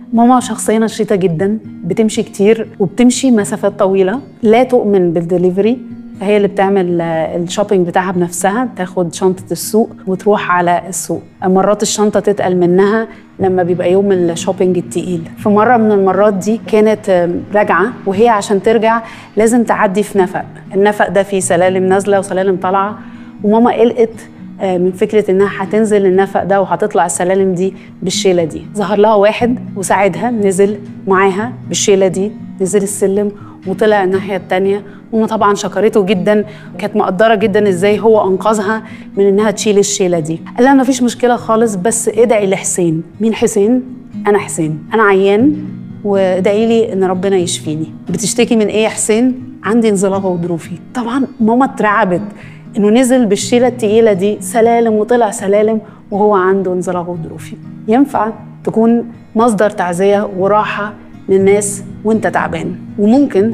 ماما شخصية نشيطة جدا بتمشي كتير وبتمشي مسافات طويلة لا تؤمن بالدليفري فهي اللي بتعمل آه، الشوبينج بتاعها بنفسها تاخد شنطة السوق وتروح على السوق مرات الشنطة تتقل منها لما بيبقى يوم الشوبينج التقيل في مرة من المرات دي كانت آه، راجعة وهي عشان ترجع لازم تعدي في نفق النفق ده فيه سلالم نازلة وسلالم طالعة وماما قلقت آه، من فكرة إنها هتنزل النفق ده وهتطلع السلالم دي بالشيلة دي ظهر لها واحد وساعدها نزل معاها بالشيلة دي نزل السلم وطلع الناحية التانية وأنا طبعا شكرته جدا كانت مقدرة جدا إزاي هو أنقذها من إنها تشيل الشيلة دي قال لها مفيش مشكلة خالص بس ادعي لحسين مين حسين؟ أنا حسين أنا عيان وادعي لي ان ربنا يشفيني بتشتكي من ايه يا حسين عندي انزلاق غضروفي طبعا ماما اترعبت انه نزل بالشيله التقيله دي سلالم وطلع سلالم وهو عنده انزلاق غضروفي ينفع تكون مصدر تعزيه وراحه للناس وانت تعبان وممكن